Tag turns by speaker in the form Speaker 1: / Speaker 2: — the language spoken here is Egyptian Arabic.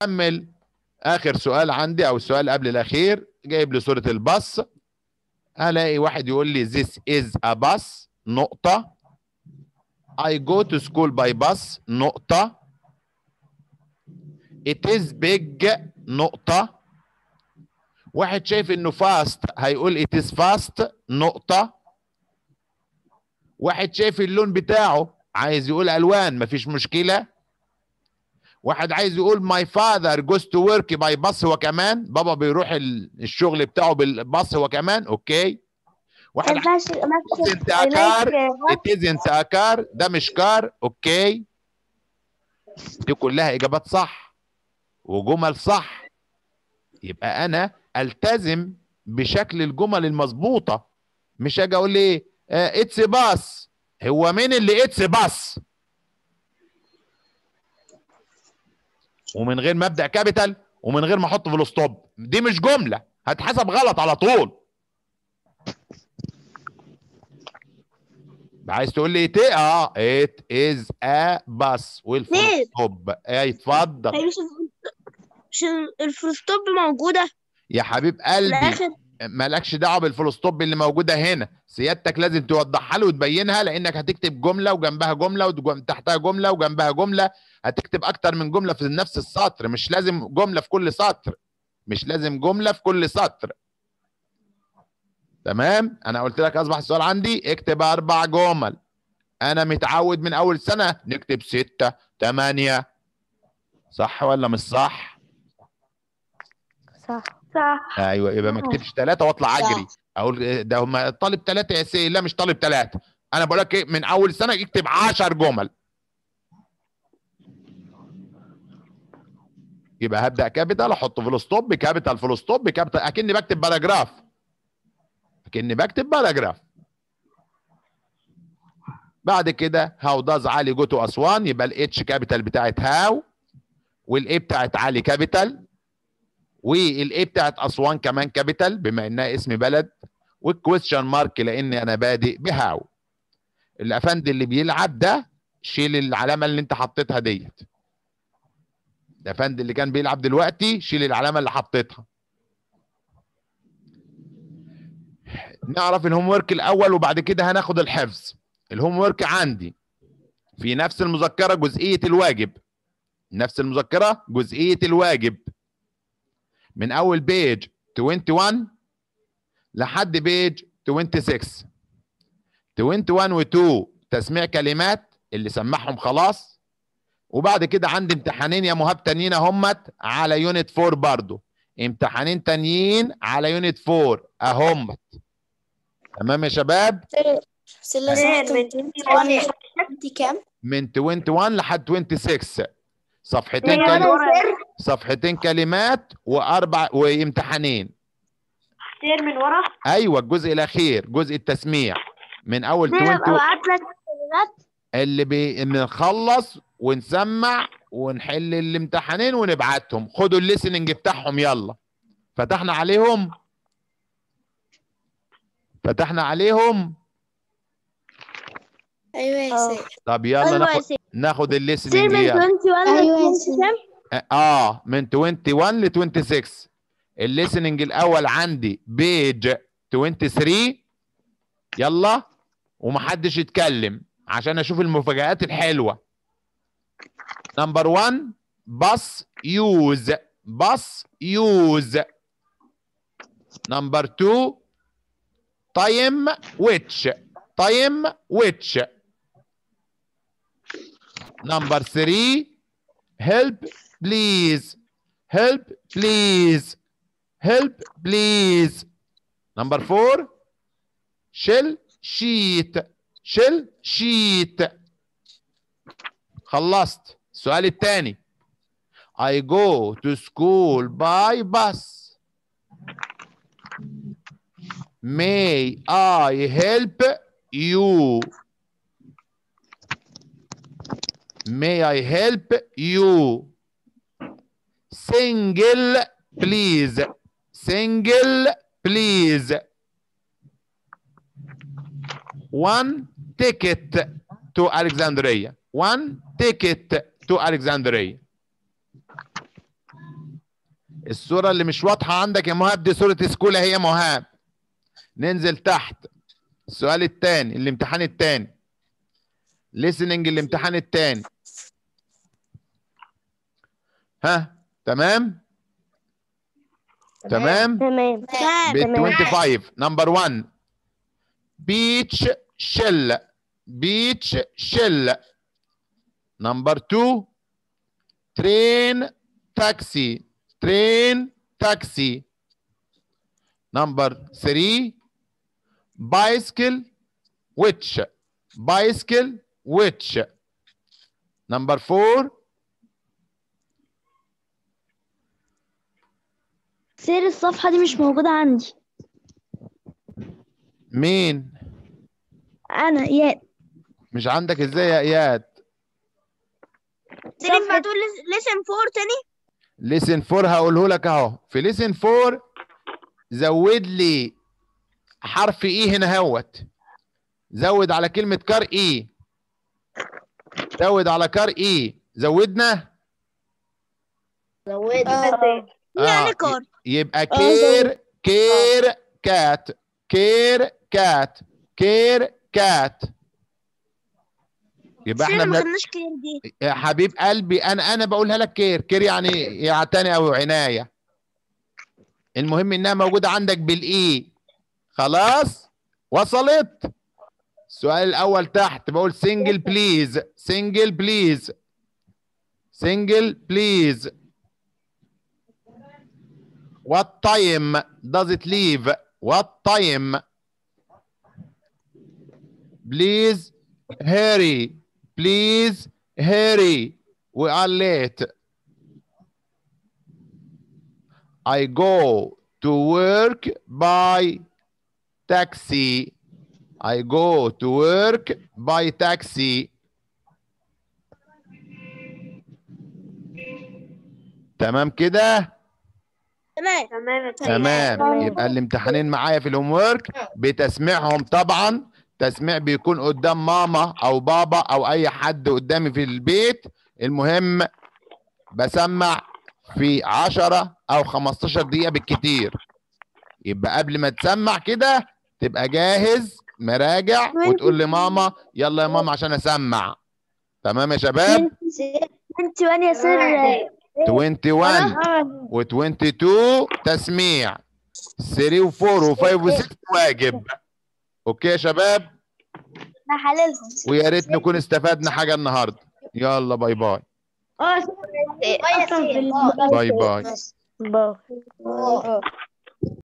Speaker 1: كمل اخر سؤال عندي او السؤال قبل الاخير جايب لي صوره الباص الاقي واحد يقول لي this is a bus نقطه I go to school by bus نقطه it is big نقطه واحد شايف انه fast هيقول it is fast نقطه واحد شايف اللون بتاعه عايز يقول الوان مفيش مشكله واحد عايز يقول my father goes to work by bus هو كمان بابا بيروح ال- الشغل بتاعه بالباص هو كمان اوكي واحد
Speaker 2: ما ينفعش مكتب
Speaker 1: انت كار
Speaker 2: هناك
Speaker 1: it isn't a car ده مش كار اوكي دي كلها اجابات صح وجمل صح يبقى انا التزم بشكل الجمل المظبوطه مش اجي اقول ايه اتس باص هو مين اللي اتس باص ومن غير ما ابدا كابيتال ومن غير ما احط فول ستوب دي مش جمله هتحسب غلط على طول عايز تقول لي تي اه ات از ا باص والفول
Speaker 2: ليه؟
Speaker 1: ستوب اي اتفضل
Speaker 2: هي مش مش الفلوستوب موجودة
Speaker 1: يا حبيب
Speaker 2: في
Speaker 1: قلبي
Speaker 2: الآخر
Speaker 1: مالكش دعوه بالفول ستوب اللي موجوده هنا سيادتك لازم توضحها له وتبينها لانك هتكتب جمله وجنبها جمله وتحتها جمله وجنبها جمله هتكتب اكتر من جمله في نفس السطر مش لازم جمله في كل سطر مش لازم جمله في كل سطر تمام انا قلت لك اصبح السؤال عندي اكتب اربع جمل انا متعود من اول سنه نكتب ستة تمانية صح ولا مش صح
Speaker 2: صح صح
Speaker 1: ايوه يبقى ما اكتبش ثلاثه واطلع اجري اقول إيه ده هم طالب ثلاثه يا سي لا مش طالب ثلاثه انا بقول لك إيه، من اول سنه اكتب 10 جمل يبقى هبدا كابيتال احط فول ستوب كابيتال فول ستوب كابيتال اكني بكتب باراجراف اكني بكتب باراجراف بعد كده هاو داز علي جو تو اسوان يبقى الاتش كابيتال بتاعت هاو والاي بتاعت علي كابيتال والاي بتاعت اسوان كمان كابيتال بما انها اسم بلد والكويستشن مارك لان انا بادئ بهاو الافندي اللي بيلعب ده شيل العلامه اللي انت حطيتها ديت الافندي اللي كان بيلعب دلوقتي شيل العلامه اللي حطيتها نعرف الهوم ورك الاول وبعد كده هناخد الحفظ الهوم ورك عندي في نفس المذكره جزئيه الواجب نفس المذكره جزئيه الواجب من اول بيج 21 لحد بيج 26 21 و2 تسميع كلمات اللي سمعهم خلاص وبعد كده عندي امتحانين يا مهاب تانيين اهمت على يونت 4 برضو امتحانين تانيين على يونت 4 اهمت تمام يا شباب
Speaker 3: سلة
Speaker 2: غير
Speaker 3: صح
Speaker 2: من
Speaker 3: دي كام؟
Speaker 1: من 21 لحد 26 صفحتين
Speaker 2: من
Speaker 1: كلمات
Speaker 2: ورا
Speaker 1: صفحتين كلمات واربع وامتحانين
Speaker 2: كتير من ورا
Speaker 1: ايوه الجزء الاخير جزء التسميع من اول
Speaker 2: زي
Speaker 1: 20
Speaker 2: ابعت لك كلمات
Speaker 1: اللي بي... بنخلص ونسمع ونحل الامتحانين ونبعتهم خدوا الليسننج بتاعهم يلا فتحنا عليهم فتحنا عليهم
Speaker 3: ايوه يا
Speaker 2: آه.
Speaker 3: سيد
Speaker 1: طب يلا
Speaker 2: ايوه يا
Speaker 1: ناخد
Speaker 2: سيدي
Speaker 1: ناخد
Speaker 2: كتير
Speaker 1: الليسننج
Speaker 2: من
Speaker 1: يلا
Speaker 2: 21
Speaker 3: أيوة يا
Speaker 2: ل
Speaker 3: سيدي.
Speaker 2: 27
Speaker 1: اه من 21 ل 26 الليسننج الاول عندي بيج 23 يلا ومحدش يتكلم عشان اشوف المفاجآت الحلوه نمبر 1 باص يوز باص يوز نمبر 2 تايم ويتش تايم ويتش نمبر 3 help please help please help please number four shell sheet shell sheet خلصت السؤال الثاني I go to school by bus may I help you May I help you? Single, please. Single, please. One ticket to Alexandria. One ticket to Alexandria. الصورة اللي مش واضحة عندك يا مهاب دي صورة سكول هي مهاب ننزل تحت السؤال الثاني الامتحان الثاني listening الامتحان الثاني ها تمام تمام
Speaker 2: تمام
Speaker 1: بال 25 نمبر 1 beach shell beach shell نمبر 2 train taxi train taxi نمبر 3 bicycle which bicycle which نمبر 4
Speaker 2: سير الصفحة دي مش موجودة عندي
Speaker 1: مين
Speaker 2: أنا يا
Speaker 1: مش عندك ازاي يا اياد
Speaker 2: ينفع تقول لسن فور تاني
Speaker 1: ليسن 4 هقوله لك اهو في ليسن 4 زود لي حرف اي هنا هوت زود على كلمة كار اي زود على كار اي زودنا
Speaker 2: يعني كار
Speaker 1: يبقى كير كير كات كير كات كير كات يبقى احنا
Speaker 2: سير ما
Speaker 1: بن...
Speaker 2: خدناش كير دي
Speaker 1: يا حبيب قلبي انا انا بقولها لك كير كير يعني يعتني او عنايه المهم انها موجوده عندك بالاي خلاص وصلت السؤال الاول تحت بقول سنجل بليز سنجل بليز سنجل بليز what time does it leave what time please hurry please hurry we are late I go to work by taxi I go to work by taxi تمام كده
Speaker 2: تمام
Speaker 1: تمام يبقى الامتحانين معايا في الهوم ورك بتسميعهم طبعا تسميع بيكون قدام ماما او بابا او اي حد قدامي في البيت المهم بسمع في 10 او 15 دقيقة بالكتير يبقى قبل ما تسمع كده تبقى جاهز مراجع وتقول لي ماما يلا يا ماما عشان اسمع تمام يا شباب
Speaker 2: انت وين يا سر
Speaker 1: 21 و22 تسميع 3 و4 و5 و6 واجب اوكي يا شباب
Speaker 2: هحللهم
Speaker 1: ويا ريت نكون استفدنا حاجه النهارده يلا باي باي
Speaker 2: اه
Speaker 1: باي باي
Speaker 2: باي